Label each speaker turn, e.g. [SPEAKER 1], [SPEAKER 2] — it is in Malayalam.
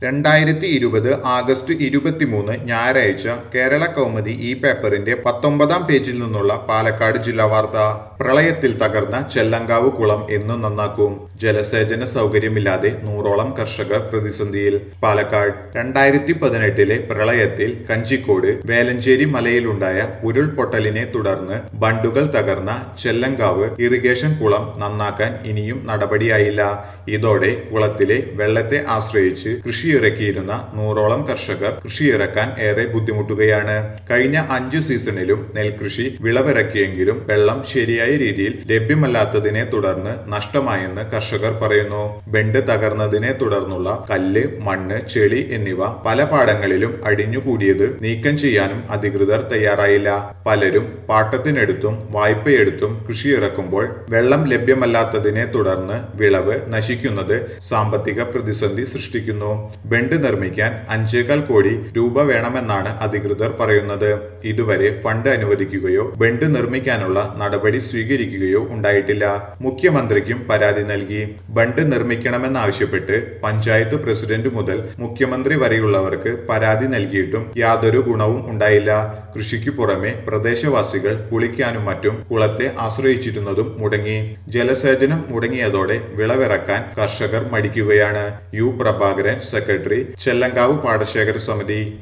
[SPEAKER 1] രണ്ടായിരത്തി ഇരുപത് ആഗസ്റ്റ് ഇരുപത്തിമൂന്ന് ഞായറാഴ്ച കേരള കൗമുദി ഈ പേപ്പറിന്റെ പത്തൊമ്പതാം പേജിൽ നിന്നുള്ള പാലക്കാട് ജില്ലാ വാർത്ത പ്രളയത്തിൽ തകർന്ന ചെല്ലങ്കാവ് കുളം എന്നും നന്നാക്കും ജലസേചന സൗകര്യമില്ലാതെ നൂറോളം കർഷകർ പ്രതിസന്ധിയിൽ പാലക്കാട് രണ്ടായിരത്തി പതിനെട്ടിലെ പ്രളയത്തിൽ കഞ്ചിക്കോട് വേലഞ്ചേരി മലയിലുണ്ടായ ഉരുൾപൊട്ടലിനെ തുടർന്ന് ബണ്ടുകൾ തകർന്ന ചെല്ലങ്കാവ് ഇറിഗേഷൻ കുളം നന്നാക്കാൻ ഇനിയും നടപടിയായില്ല ഇതോടെ കുളത്തിലെ വെള്ളത്തെ ആശ്രയിച്ച് കൃഷിയിറക്കിയിരുന്ന നൂറോളം കർഷകർ കൃഷിയിറക്കാൻ ഏറെ ബുദ്ധിമുട്ടുകയാണ് കഴിഞ്ഞ അഞ്ചു സീസണിലും നെൽകൃഷി വിളവിറക്കിയെങ്കിലും വെള്ളം ശരിയായ രീതിയിൽ ലഭ്യമല്ലാത്തതിനെ തുടർന്ന് നഷ്ടമായെന്ന് കർഷകർ പറയുന്നു ബെണ്ട് തകർന്നതിനെ തുടർന്നുള്ള കല്ല് മണ്ണ് ചെളി എന്നിവ പല പാടങ്ങളിലും അടിഞ്ഞുകൂടിയത് നീക്കം ചെയ്യാനും അധികൃതർ തയ്യാറായില്ല പലരും പാട്ടത്തിനെടുത്തും വായ്പയെടുത്തും കൃഷിയിറക്കുമ്പോൾ വെള്ളം ലഭ്യമല്ലാത്തതിനെ തുടർന്ന് വിളവ് നശിക്കുന്നത് സാമ്പത്തിക പ്രതിസന്ധി സൃഷ്ടിക്കുന്നു ബെണ്ട് നിർമ്മിക്കാൻ അഞ്ചേകാൽ കോടി രൂപ വേണമെന്നാണ് അധികൃതർ പറയുന്നത് ഇതുവരെ ഫണ്ട് അനുവദിക്കുകയോ ബെണ്ട് നിർമ്മിക്കാനുള്ള നടപടി സ്വീകരിക്കുകയോ ഉണ്ടായിട്ടില്ല മുഖ്യമന്ത്രിക്കും പരാതി നൽകി ബണ്ട് നിർമ്മിക്കണമെന്നാവശ്യപ്പെട്ട് പഞ്ചായത്ത് പ്രസിഡന്റ് മുതൽ മുഖ്യമന്ത്രി വരെയുള്ളവർക്ക് പരാതി നൽകിയിട്ടും യാതൊരു ഗുണവും ഉണ്ടായില്ല കൃഷിക്ക് പുറമെ പ്രദേശവാസികൾ കുളിക്കാനും മറ്റും കുളത്തെ ആശ്രയിച്ചിരുന്നതും മുടങ്ങി ജലസേചനം മുടങ്ങിയതോടെ വിളവിറക്കാൻ കർഷകർ മടിക്കുകയാണ് യു പ്രഭാകരൻ സെക്രട്ടറി ചെല്ലങ്കാവ് പാടശേഖര സമിതി